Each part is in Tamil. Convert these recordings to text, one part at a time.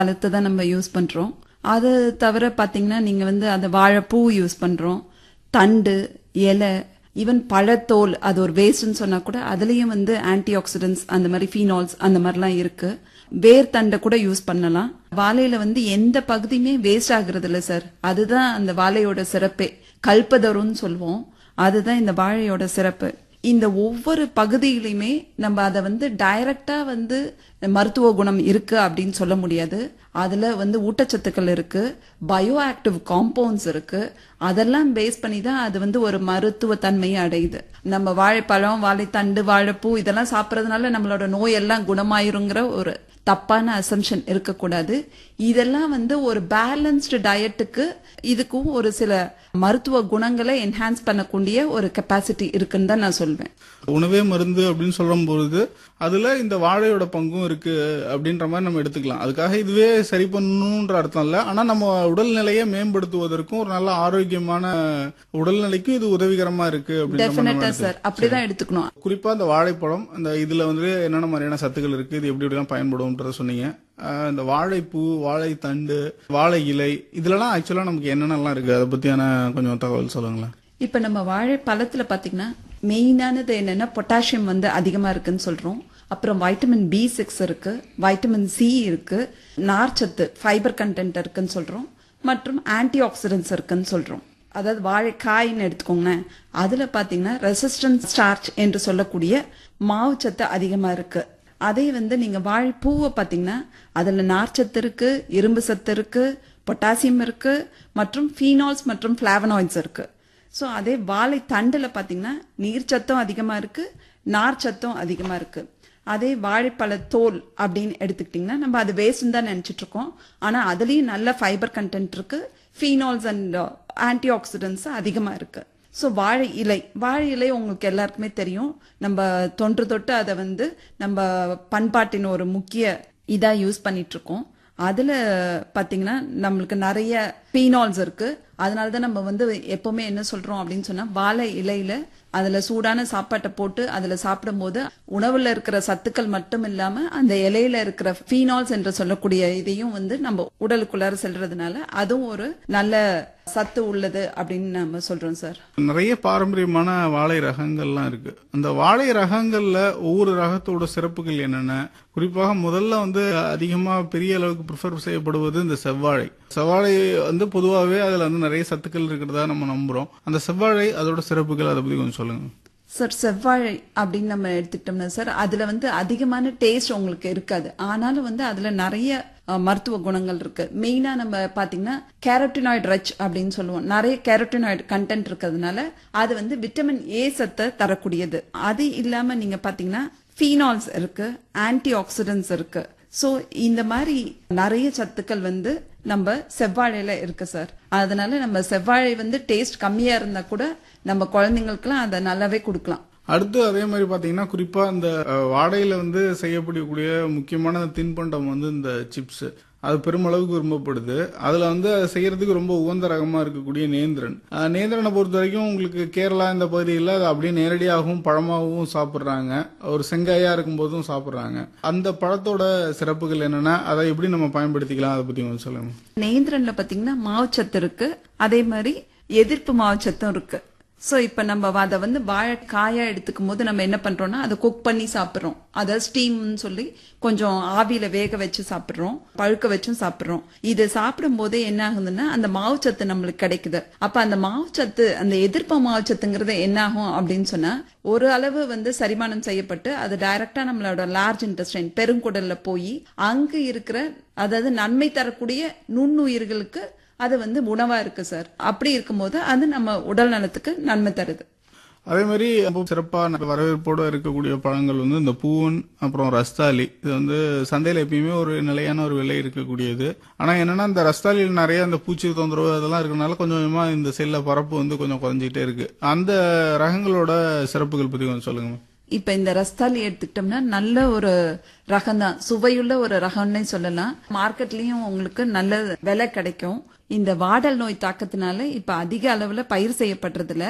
பழத்தை தான் நம்ம யூஸ் பண்றோம் அது தவிர பாத்தீங்கன்னா நீங்க வந்து அந்த வாழைப்பூ யூஸ் பண்றோம் தண்டு இலை ஈவன் பழத்தோல் அது ஒரு வேஸ்ட்னு சொன்னா கூட அதுலயும் வந்து ஆன்டி ஆக்சிடென்ட்ஸ் அந்த மாதிரி ஃபீனால்ஸ் அந்த மாதிரிலாம் இருக்கு வேர் தண்டை கூட யூஸ் பண்ணலாம் வாழையில வந்து எந்த பகுதியுமே வேஸ்ட் ஆகுறது இல்ல சார் அதுதான் அந்த வாழையோட சிறப்பே கல்பதருன்னு சொல்லுவோம் அதுதான் இந்த வாழையோட சிறப்பு இந்த ஒவ்வொரு பகுதியிலுமே நம்ம அதை வந்து டைரக்டா வந்து மருத்துவ குணம் இருக்கு அப்படின்னு சொல்ல முடியாது அதுல வந்து ஊட்டச்சத்துக்கள் இருக்கு பயோ ஆக்டிவ் காம்பவுண்ட்ஸ் இருக்கு அதெல்லாம் பேஸ் பண்ணி தான் அது வந்து ஒரு மருத்துவ தன்மையை அடையுது நம்ம வாழைப்பழம் வாழைத்தண்டு வாழைப்பூ இதெல்லாம் சாப்பிட்றதுனால நம்மளோட நோய் எல்லாம் குணமாயிருங்கிற ஒரு தப்பான அசம்ஷன் இருக்கக்கூடாது இதெல்லாம் வந்து ஒரு பேலன்ஸ்டு டயட்டுக்கு இதுக்கும் ஒரு சில மருத்துவ குணங்களை என்ஹான்ஸ் பண்ணக்கூடிய ஒரு கெப்பாசிட்டி இருக்குன்னு தான் நான் சொல்வேன் உணவே மருந்து அப்படின்னு சொல்லும் பொழுது அதுல இந்த வாழையோட பங்கும் இருக்கு அப்படின்ற மாதிரி நம்ம எடுத்துக்கலாம் அதுக்காக இதுவே சரி பண்ணணுன்ற அர்த்தம் இல்ல ஆனா நம்ம உடல்நிலையை மேம்படுத்துவதற்கும் ஒரு நல்ல ஆரோக்கியமான உடல்நிலைக்கும் இது உதவிகரமா இருக்கு அப்படின்ற மாதிரி நம்ம டெஃபினட்டா எடுத்துக்கலாம். சார் அப்படிதான் எடுத்துக்கணும் குறிப்பா இந்த வாழைப்பழம் அந்த இதுல வந்து என்னென்ன மாதிரியான சத்துக்கள் இருக்கு இது எப்படி எப்படிலாம் பயன்படும்ன்றத சொன்னீங்க ஆஹ் இந்த வாழைப்பூ வாழைத்தண்டு வாழை இலை இதுலலாம் ஆக்சுவலா நமக்கு என்னென்னலாம் இருக்கு அதை பத்தியான கொஞ்சம் தகவல் சொல்லுங்களேன் இப்ப நம்ம வாழைப்பழத்துல பாத்தீங்கன்னா மெயினானது என்னன்னா பொட்டாசியம் வந்து அதிகமா இருக்குன்னு சொல்றோம் அப்புறம் வைட்டமின் பி சிக்ஸ் இருக்கு வைட்டமின் சி இருக்கு நார்ச்சத்து ஃபைபர் கண்டென்ட் இருக்குன்னு சொல்றோம் மற்றும் ஆன்டி ஆக்சிடென்ட்ஸ் இருக்குன்னு சொல்றோம் அதாவது வாழைக்காயின்னு எடுத்துக்கோங்களேன் அதுல பாத்தீங்கன்னா ரெசிஸ்டன்ஸ் ஸ்டார்ச் என்று சொல்லக்கூடிய மாவுச்சத்து அதிகமா இருக்கு அதே வந்து நீங்க வாழைப்பூவை பாத்தீங்கன்னா அதுல நார்ச்சத்து இருக்கு இரும்பு சத்து இருக்கு பொட்டாசியம் இருக்கு மற்றும் ஃபீனால்ஸ் மற்றும் பிளாவனாய்ட்ஸ் இருக்கு ஸோ அதே வாழை தண்டுல பாத்தீங்கன்னா நீர்ச்சத்தும் அதிகமா இருக்கு நார்ச்சத்தும் அதிகமா இருக்கு அதே வாழைப்பழ தோல் அப்படின்னு எடுத்துக்கிட்டிங்கன்னா நம்ம அது வேஸ்ட்னு தான் நினைச்சிட்டு இருக்கோம் ஆனா அதுலயும் நல்ல ஃபைபர் கண்டென்ட் இருக்கு ஃபீனால்ஸ் அண்ட் ஆன்டி ஆக்சிடென்ட்ஸ் அதிகமா இருக்கு ஸோ வாழை இலை வாழை இலை உங்களுக்கு எல்லாருக்குமே தெரியும் நம்ம தொன்று தொட்டு அதை வந்து நம்ம பண்பாட்டின் ஒரு முக்கிய இதா யூஸ் பண்ணிட்டு இருக்கோம் அதுல பாத்தீங்கன்னா நம்மளுக்கு நிறைய பீனால்ஸ் இருக்கு அதனால தான் நம்ம வந்து எப்பவுமே என்ன சொல்றோம் அப்படின்னு சொன்னா வாழை இலையில அதுல சூடான சாப்பாட்டை போட்டு அதுல சாப்பிடும்போது உணவுல இருக்கிற சத்துக்கள் மட்டும் இல்லாம அந்த இலையில இருக்கிற ஃபீனால்ஸ் என்று சொல்லக்கூடிய இதையும் வந்து நம்ம உடலுக்குள்ளார செல்றதுனால அதுவும் ஒரு நல்ல சத்து உள்ளது அப்படின்னு நம்ம சொல்றோம் சார் நிறைய பாரம்பரியமான வாழை ரகங்கள்லாம் இருக்கு அந்த வாழை ரகங்கள்ல ஒவ்வொரு ரகத்தோட சிறப்புகள் என்னென்ன குறிப்பாக முதல்ல வந்து அதிகமா பெரிய அளவுக்கு ப்ரிஃபர் செய்யப்படுவது இந்த செவ்வாழை செவ்வாழை வந்து பொதுவாகவே அதுல வந்து நிறைய சத்துக்கள் இருக்கிறதா நம்ம நம்புறோம் அந்த செவ்வாழை அதோட சிறப்புகள் அதை பத்தி கொஞ்சம் சொல்லுங்க சார் செவ்வாழை அப்படின்னு நம்ம எடுத்துக்கிட்டோம்னா சார் அதுல வந்து அதிகமான டேஸ்ட் உங்களுக்கு இருக்காது ஆனாலும் வந்து அதுல நிறைய அஹ், மருத்துவ குணங்கள் இருக்கு மெயினா நம்ம பாத்தீங்கன்னா கேரோட்டினாய்டு ரச் அப்படின்னு சொல்லுவோம் நிறைய கேரோட்டினாய்டு கண்டென்ட் இருக்கிறதுனால அது வந்து விட்டமின் ஏ சத்தை தரக்கூடியது அது இல்லாம நீங்க பாத்தீங்கன்னா ஃபீனால்ஸ் இருக்கு ஆன்டி ஆக்சிடென்ட்ஸ் இருக்கு சோ இந்த மாதிரி நிறைய சத்துக்கள் வந்து நம்ம செவ்வாழையில இருக்கு சார் அதனால நம்ம செவ்வாழை வந்து டேஸ்ட் கம்மியா இருந்தா கூட நம்ம குழந்தைங்களுக்குலாம் அதை நல்லாவே கொடுக்கலாம் அடுத்து அதே மாதிரி பாத்தீங்கன்னா குறிப்பா இந்த அஹ், வாழையில வந்து செய்யப்படக்கூடிய முக்கியமான தின்பண்டம் வந்து இந்த சிப்ஸ் அது பெருமளவுக்கு விரும்பப்படுது அதுல வந்து அதை செய்யறதுக்கு ரொம்ப உகந்த ரகமா இருக்கக்கூடிய நேந்திரன் அஹ், நேந்திரனை பொறுத்த வரைக்கும் உங்களுக்கு கேரளா இந்த பகுதியில் அது அப்படியே நேரடியாகவும் பழமாகவும் சாப்பிட்றாங்க ஒரு செங்காயா இருக்கும் போதும் சாப்பிட்றாங்க அந்த பழத்தோட சிறப்புகள் என்னன்னா அதை எப்படி நம்ம பயன்படுத்திக்கலாம் அதை பத்தி கொஞ்சம் சொல்லுங்க நேந்திரன்ல பாத்தீங்கன்னா மாவுச்சத்து இருக்கு அதே மாதிரி எதிர்ப்பு மாவுச்சத்தும் இருக்கு சோ இப்ப நம்ம அதை வந்து வாழைக்காயா எடுத்துக்கும் போது நம்ம என்ன பண்றோம்னா அதை குக் பண்ணி சாப்பிடுறோம் அதை ஸ்டீம்னு சொல்லி கொஞ்சம் ஆவியில வேக வச்சு சாப்பிடுறோம் பழுக்க வச்சும் சாப்பிடுறோம் இது சாப்பிடும் போதே என்ன ஆகுதுன்னா அந்த மாவுச்சத்து நம்மளுக்கு கிடைக்குது அப்ப அந்த மாவுச்சத்து அந்த எதிர்ப்பு மாவுச்சத்துங்கிறது என்ன ஆகும் அப்படின்னு சொன்னா ஒரு அளவு வந்து சரிமானம் செய்யப்பட்டு அது டைரக்டா நம்மளோட லார்ஜ் இன்டெஸ்டைன் பெருங்குடல்ல போய் அங்கு இருக்கிற அதாவது நன்மை தரக்கூடிய நுண்ணுயிர்களுக்கு அது வந்து உணவா இருக்கு சார் அப்படி இருக்கும்போது அது நம்ம உடல் நலத்துக்கு நன்மை தருது அதே மாதிரி ரொம்ப சிறப்பா வரவேற்போட இருக்கக்கூடிய பழங்கள் வந்து இந்த பூவன் அப்புறம் ரஸ்தாலி இது வந்து சந்தையில எப்பயுமே ஒரு நிலையான ஒரு விலை இருக்கக்கூடியது ஆனா என்னன்னா இந்த ரஸ்தாலியில் நிறைய அந்த பூச்சி தொந்தரவு அதெல்லாம் இருக்கனால கொஞ்சம் கொஞ்சமா இந்த செல்ல பரப்பு வந்து கொஞ்சம் குறைஞ்சிக்கிட்டே இருக்கு அந்த ரகங்களோட சிறப்புகள் பத்தி கொஞ்சம் சொல்லுங்க இப்ப இந்த ரஸ்தாலி எடுத்துக்கிட்டோம்னா நல்ல ஒரு ரகம் தான் சுவையுள்ள ஒரு ரகம்னே சொல்லலாம் மார்க்கெட்லயும் உங்களுக்கு நல்ல விலை கிடைக்கும் இந்த வாடல் நோய் தாக்கத்தினால இப்ப அதிக அளவுல பயிர் செய்யப்படுறதுல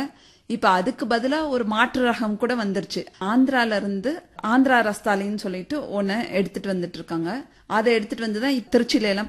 இப்ப அதுக்கு பதிலா ஒரு மாற்று ரகம் கூட வந்துருச்சு ஆந்திரால இருந்து ஆந்திரா ரஸ்தாலின்னு சொல்லிட்டு ஒன்னு எடுத்துட்டு வந்துட்டு இருக்காங்க அதை எடுத்துட்டு வந்து தான் திருச்சியில எல்லாம்